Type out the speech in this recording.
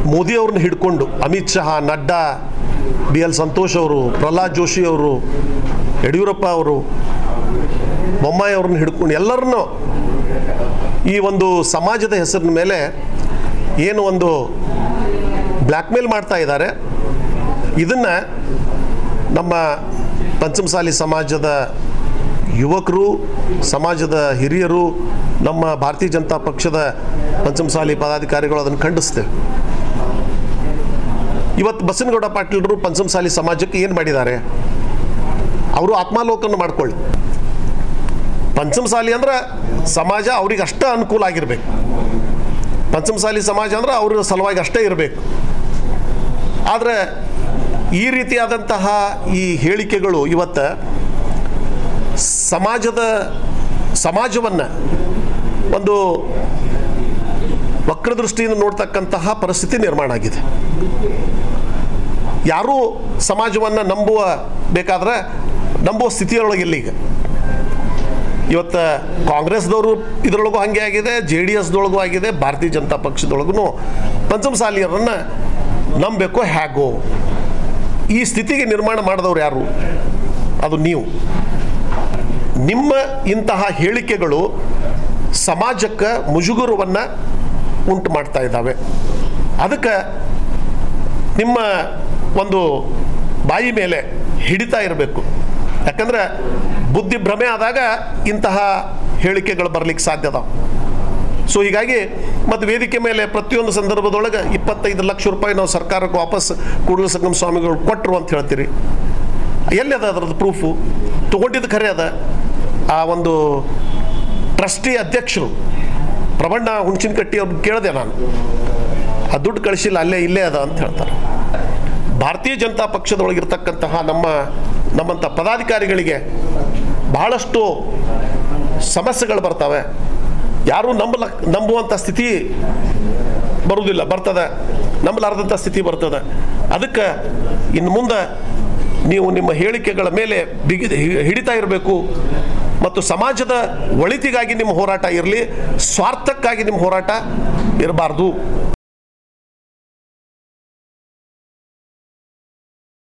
ಮೋದಿ ಅವ್ರನ್ನ ಹಿಡ್ಕೊಂಡು Amit Shah Nadda B L Santosh ಅವರು ಪ್ರಹ್ಲಾದ್ ಜೋಶಿ ಅವರು ಯಡಿಯೂರಪ್ಪ ಅವರು ಬೊಮ್ಮಾಯಿ ಅವ್ರನ್ನ ಹಿಡ್ಕೊಂಡು ಎಲ್ಲರನ್ನೂ ಈ ಒಂದು ಸಮಾಜದ ಹೆಸರಿನ ಮೇಲೆ ಏನು ಒಂದು ಬ್ಲ್ಯಾಕ್ಮೇಲ್ ಮಾಡ್ತಾ ಇದ್ದಾರೆ ಇದನ್ನು ನಮ್ಮ ಪಂಚಮಸಾಲಿ ಸಮಾಜದ ಯುವಕರು ಸಮಾಜದ ಹಿರಿಯರು ನಮ್ಮ ಭಾರತೀಯ ಜನತಾ ಪಕ್ಷದ ಪಂಚಮಸಾಲಿ ಪದಾಧಿಕಾರಿಗಳು ಅದನ್ನು ಖಂಡಿಸ್ತೇವೆ ಇವತ್ತು ಬಸನಗೌಡ ಪಾಟೀಲರು ಪಂಚಮಸಾಲಿ ಸಮಾಜಕ್ಕೆ ಏನು ಮಾಡಿದ್ದಾರೆ ಅವರು ಆತ್ಮಾಲೋಕನ ಮಾಡ್ಕೊಳ್ಳಿ ಪಂಚಮಸಾಲಿ ಅಂದ್ರೆ ಸಮಾಜ ಅವ್ರಿಗೆ ಅಷ್ಟೇ ಅನುಕೂಲ ಆಗಿರ್ಬೇಕು ಪಂಚಮಸಾಲಿ ಸಮಾಜ ಅಂದ್ರೆ ಅವ್ರ ಸಲುವಾಗಿ ಅಷ್ಟೇ ಇರಬೇಕು ಆದರೆ ಈ ರೀತಿಯಾದಂತಹ ಈ ಹೇಳಿಕೆಗಳು ಇವತ್ತು ಸಮಾಜದ ಸಮಾಜವನ್ನು ಒಂದು ವಕ್ರದೃಷ್ಟಿಯಿಂದ ನೋಡ್ತಕ್ಕಂತಹ ಪರಿಸ್ಥಿತಿ ನಿರ್ಮಾಣ ಆಗಿದೆ ಯಾರೂ ಸಮಾಜವನ್ನು ನಂಬುವ ಬೇಕಾದ್ರೆ ನಂಬುವ ಸ್ಥಿತಿಯೊಳಗಿಲ್ಲ ಈಗ ಇವತ್ತು ಕಾಂಗ್ರೆಸ್ದವರು ಇದರೊಳಗೂ ಹಾಗೆ ಆಗಿದೆ ಜೆ ಡಿ ಎಸ್ದೊಳಗೂ ಆಗಿದೆ ಭಾರತೀಯ ಜನತಾ ಪಕ್ಷದೊಳಗೂ ಪಂಚಮಸಾಲಿಯರನ್ನು ನಂಬಬೇಕು ಹೇಗೋ ಈ ಸ್ಥಿತಿಗೆ ನಿರ್ಮಾಣ ಮಾಡಿದವ್ರು ಯಾರು ಅದು ನೀವು ನಿಮ್ಮ ಇಂತಹ ಹೇಳಿಕೆಗಳು ಸಮಾಜಕ್ಕೆ ಮುಜುಗುರವನ್ನು ಉಂಟು ಮಾಡ್ತಾ ಇದ್ದಾವೆ ಅದಕ್ಕೆ ನಿಮ್ಮ ಒಂದು ಬಾಯಿ ಮೇಲೆ ಹಿಡಿತಾ ಇರಬೇಕು ಯಾಕಂದ್ರೆ ಬುದ್ಧಿ ಭ್ರಮೆ ಆದಾಗ ಇಂತಹ ಹೇಳಿಕೆಗಳು ಬರಲಿಕ್ಕೆ ಸಾಧ್ಯ ಅದಾವ ಸೊ ಹೀಗಾಗಿ ಮತ್ತು ವೇದಿಕೆ ಮೇಲೆ ಪ್ರತಿಯೊಂದು ಸಂದರ್ಭದೊಳಗೆ ಇಪ್ಪತ್ತೈದು ಲಕ್ಷ ರೂಪಾಯಿ ನಾವು ಸರ್ಕಾರಕ್ಕೆ ವಾಪಸ್ ಕೂಡಲ ಸಂಗಮ ಸ್ವಾಮಿಗಳು ಕೊಟ್ಟರು ಅಂತ ಹೇಳ್ತೀರಿ ಎಲ್ಲಿ ಅದ ಅದರದ್ದು ಪ್ರೂಫು ತೊಗೊಂಡಿದ್ದು ಖರೆ ಅದ ಆ ಒಂದು ಟ್ರಸ್ಟಿ ಅಧ್ಯಕ್ಷರು ಪ್ರಬಣ್ಣ ಹುಣಚಿನಕಟ್ಟಿ ಅವ್ರನ್ನ ಕೇಳಿದೆ ನಾನು ಆ ದುಡ್ಡು ಕಳಿಸಿಲ್ಲ ಅಲ್ಲೇ ಇಲ್ಲೇ ಅದ ಅಂತ ಹೇಳ್ತಾರೆ ಭಾರತೀಯ ಜನತಾ ಪಕ್ಷದೊಳಗಿರ್ತಕ್ಕಂತಹ ನಮ್ಮ ನಮ್ಮಂಥ ಪದಾಧಿಕಾರಿಗಳಿಗೆ ಬಹಳಷ್ಟು ಸಮಸ್ಯೆಗಳು ಬರ್ತವೆ ಯಾರೂ ನಂಬಲ ನಂಬುವಂಥ ಸ್ಥಿತಿ ಬರುವುದಿಲ್ಲ ಬರ್ತದೆ ನಂಬಲಾರದಂಥ ಸ್ಥಿತಿ ಬರ್ತದೆ ಅದಕ್ಕೆ ಇನ್ನು ಮುಂದೆ ನೀವು ನಿಮ್ಮ ಹೇಳಿಕೆಗಳ ಮೇಲೆ ಬಿಗಿ ಹಿ- ಹಿಡಿತಾ ಇರಬೇಕು ಮತ್ತು ಸಮಾಜದ ಒಳಿತಿಗಾಗಿ ನಿಮ್ಮ ಹೋರಾಟ ಇರಲಿ ಸ್ವಾರ್ಥಕ್ಕಾಗಿ ನಿಮ್ಮ ಹೋರಾಟ ಇರಬಾರ್ದು